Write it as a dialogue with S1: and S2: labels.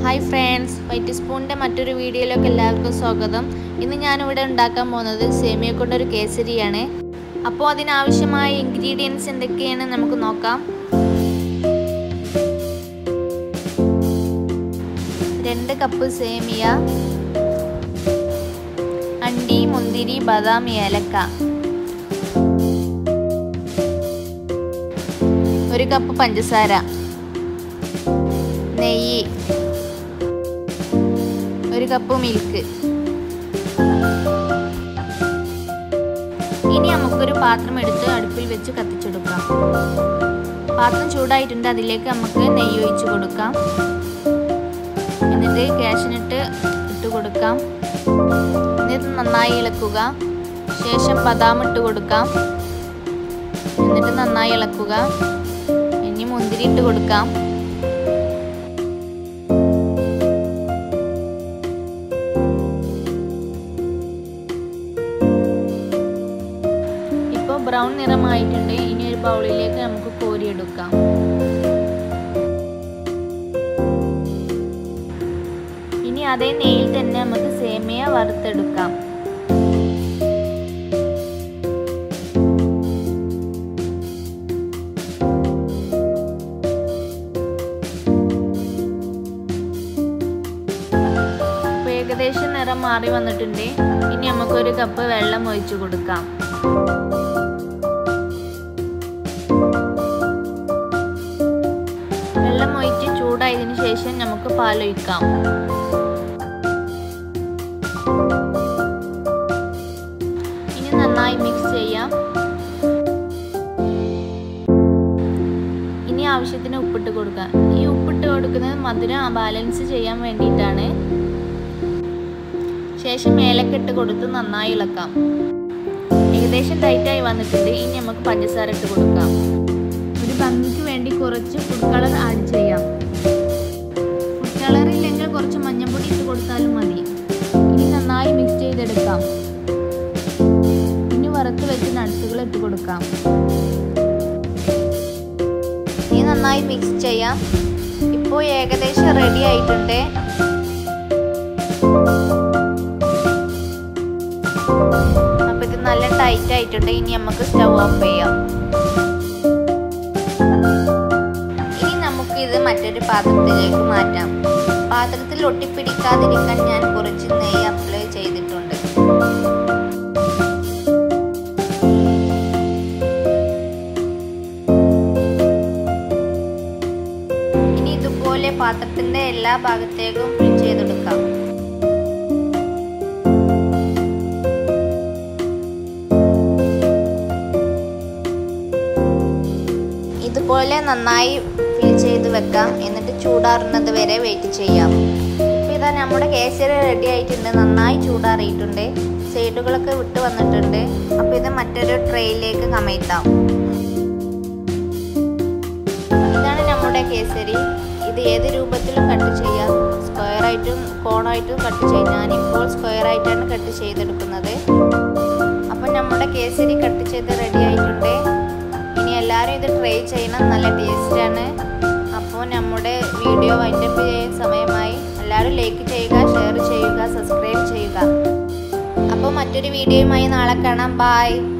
S1: hi friends white സ്പൂണിൻ്റെ മറ്റൊരു വീഡിയോയിലേക്ക് എല്ലാവർക്കും സ്വാഗതം ഇന്ന് ഞാനിവിടെ ഉണ്ടാക്കാൻ പോകുന്നത് സേമിയ കൊണ്ടൊരു കേസരിയാണ് അപ്പോൾ അതിനാവശ്യമായ ഇൻഗ്രീഡിയൻസ് എന്തൊക്കെയാണ് നമുക്ക് നോക്കാം രണ്ട് കപ്പ് സേമിയ അണ്ടി മുന്തിരി ബദാം ഏലക്ക ഒരു കപ്പ് പഞ്ചസാര നെയ്യ് ഒരു കപ്പ് മിൽക്ക് ഇനി നമുക്കൊരു പാത്രം എടുത്ത് അടുപ്പിൽ വെച്ച് കത്തിച്ചെടുക്കാം പാത്രം ചൂടായിട്ടുണ്ട് അതിലേക്ക് നമുക്ക് നെയ്യ് ഒഴിച്ച് കൊടുക്കാം എന്നിട്ട് ക്യാഷിനിട്ട് ഇട്ട് കൊടുക്കാം എന്നിട്ട് നന്നായി ഇളക്കുക ശേഷം ബദാം ഇട്ട് കൊടുക്കാം എന്നിട്ട് നന്നായി ഇളക്കുക ഇനി മുന്തിരി ഇട്ട് കൊടുക്കാം ഇപ്പോൾ ബ്രൗൺ നിറമായിട്ടുണ്ട് ഇനി ഒരു ബൗളിലേക്ക് നമുക്ക് കോരിയെടുക്കാം ഇനി അതേ നെയ്യിൽ തന്നെ നമുക്ക് സേമിയ വറുത്തെടുക്കാം ഇപ്പോൾ ഏകദേശം നിറം മാറി വന്നിട്ടുണ്ട് ഇനി നമുക്കൊരു കപ്പ് വെള്ളം ഒഴിച്ചു കൊടുക്കാം വെള്ളം ഒഴിച്ച് ചൂടായതിനു ശേഷം നമുക്ക് പാലൊഴിക്കാം ഇനി നന്നായി മിക്സ് ചെയ്യാം ഇനി ആവശ്യത്തിന് ഉപ്പിട്ട് കൊടുക്കാം ഈ ഉപ്പിട്ട് കൊടുക്കുന്നത് മധുരം ബാലൻസ് ചെയ്യാൻ വേണ്ടിയിട്ടാണ് ശേഷം ഏലക്കിട്ട് കൊടുത്ത് നന്നായി ഇളക്കാം ഏകദേശം ടൈറ്റായി വന്നിട്ടുണ്ട് ഇനി നമുക്ക് പഞ്ചസാര ഇട്ട് കൊടുക്കാം ഒരു ഭംഗിക്ക് വേണ്ടി കുറച്ച് ഫുഡ് കളർ ആഡ് ചെയ്യാം ഫുഡ് കളർ ഇല്ലെങ്കിൽ കുറച്ച് മഞ്ഞൾപ്പൊടി ഇട്ട് കൊടുത്താലും മതി ഇനി നന്നായി മിക്സ് ചെയ്തെടുക്കാം ഇനി വറുത്ത് വെച്ച് നട്സുകൾ ഇട്ട് കൊടുക്കാം ഇനി നന്നായി മിക്സ് ചെയ്യാം ഇപ്പോൾ ഏകദേശം റെഡി ആയിട്ടുണ്ട് അപ്പോൾ ഇത് നല്ല ടൈറ്റ് ആയിട്ടുണ്ട് ഇനി നമുക്ക് സ്റ്റവ് ഓഫ് ചെയ്യാം ഇനി നമുക്ക് ഇത് മറ്റൊരു പാത്രത്തിലേക്ക് മാറ്റാം പാത്രത്തിൽ ഒട്ടിപ്പിടിക്കാതിരിക്കാൻ ഞാൻ കുറച്ച് നെയ്യ് അപ്ലൈ ചെയ്തിട്ടുണ്ട് ഇനി ഇതുപോലെ പാത്രത്തിന്റെ എല്ലാ ഭാഗത്തേക്കും ഫിൽ ചെയ്തെടുക്കാം ഇതുപോലെ നന്നായി ഫിൽ ചെയ്ത് വെക്കാം എന്നിട്ട് ചൂടാറുന്നത് വരെ വെയിറ്റ് ചെയ്യാം ഇപ്പോൾ ഇതാ നമ്മുടെ കേസരി റെഡി ആയിട്ടുണ്ട് നന്നായി ചൂടാറിയിട്ടുണ്ട് സൈഡുകളൊക്കെ വിട്ട് വന്നിട്ടുണ്ട് അപ്പോൾ ഇത് മറ്റൊരു ട്രെയിലേക്ക് കമഴ്ത്താം ഇതാണ് നമ്മുടെ കേസരി ഇത് ഏത് രൂപത്തിലും കട്ട് ചെയ്യാം സ്ക്വയർ ആയിട്ടും കോണായിട്ടും കട്ട് ചെയ്യാം ഞാനിപ്പോൾ സ്ക്വയർ ആയിട്ടാണ് കട്ട് ചെയ്തെടുക്കുന്നത് അപ്പം നമ്മുടെ കേസരി കട്ട് ചെയ്ത് റെഡി ആയിട്ടുണ്ട് ഇനി എല്ലാവരും ഇത് ട്രൈ ചെയ്യണം നല്ല ടേസ്റ്റാണ് അപ്പോൾ നമ്മുടെ വീഡിയോ വൈൻഡപ്പ് ചെയ്യാൻ സമയമായി എല്ലാവരും ലൈക്ക് ചെയ്യുക ഷെയർ ചെയ്യുക സബ്സ്ക്രൈബ് ചെയ്യുക അപ്പോൾ മറ്റൊരു വീഡിയോയുമായി നാളെ കാണാം ബായ്